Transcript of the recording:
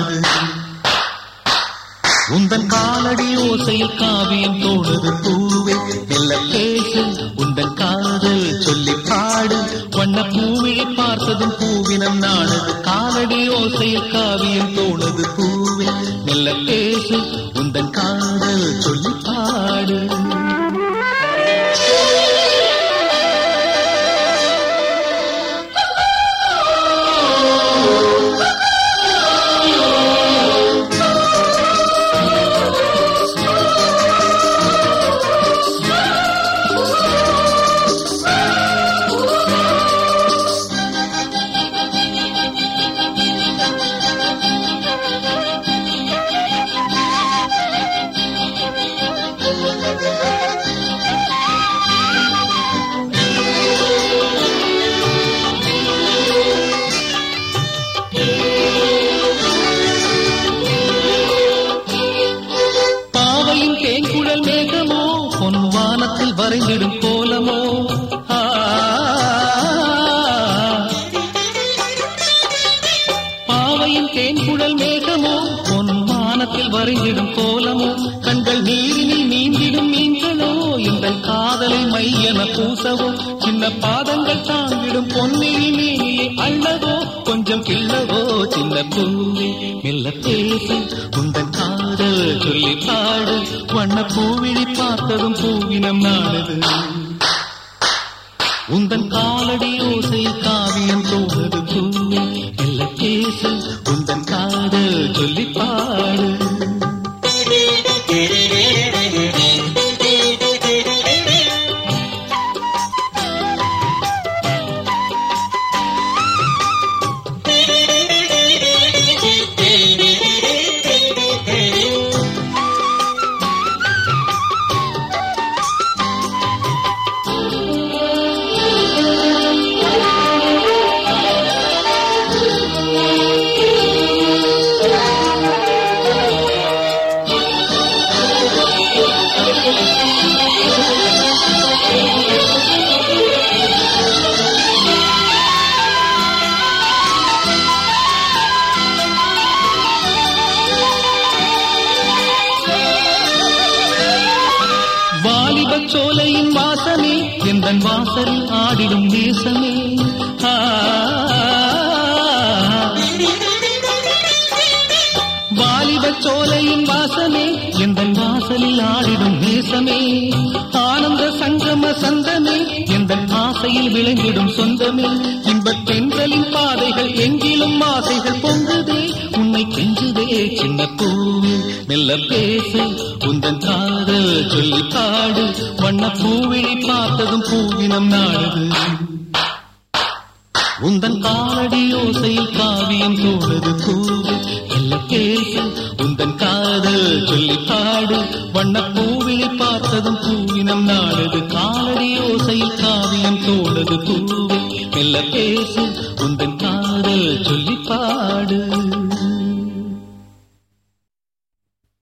நாடுது உந்தன் காலடி ஓசையில் காவியம் தோடுது பூவே மெல்ல பேசு உந்தன் காதல் சொல்லி பாடு வண்ண பூவிழி பார்த்ததும் பூவினம் நாடுது காலடி ஓசையில் காவியம் தோணுது பூவே மெல்ல பேசு உந்தன் காதல் சொல்லி பாடு பாவையின் தேங்குழல் மேகமோ பொன் வானத்தில் வரைந்திடும் கோலமோ ஆ. பாவையின் தேங்குழல் மேகமோ பொன் வானத்தில் வரைந்திடும் கோலமோ கண்கள் நீரினில் நீந்திடும் மீன்களோ இந்த காதலை மையென பூசவோ சின்ன பாதங்கள் தாங்கிடும் பொன்னில் மேனியை அள்ளவோ கொஞ்சம் கிள்ளவோ சின்ன பூவே மெல்ல பேசு உந்தன் காதல் சொல்லி பாடு வண்ண பூவிழி பார்த்ததும் பூவினம் நாடுது உந்தன் காலடி ஓசை காவியம் தோணுது பூவே மெல்ல பேசு உந்தன் காதல் சொல்லி பாடு வாலிபச் சோலையின் வாசமே எந்தன் வாசலில் ஆடிடும் நேசமே ஆ. வாலிபச் சோலையின் வாசமே எந்தன் வாசலில் ஆடிடும் நேசமே ஆனந்த சங்கம சந்தமே எந்தன் ஆசையில் விளங்கிடும் சொந்தமே இன்பத் தென்றலின் பாதைகள் எங்கிலும் ஆசைகள் பொங்குதே உன்னை கெஞ்சுதே சின்ன பூவே மெல்ல பேசு உந்தன் காதல் சொல்லி பாடு வண்ண பூவிழி பார்த்ததும் பூவினம் நாடுது உந்தன் காலடி ஓசையில் காவியம் தோடுது பூவு மெல்ல பேசு உந்தன் காதல் சொல்லி பாடு வண்ண பூவிழி பார்த்ததும் பூவினம் நாடுது காலடி ஓசையில் காவியம் தோடுது பூவு மெல்ல பேசு உந்தன் காதல் சொல்லி பாடு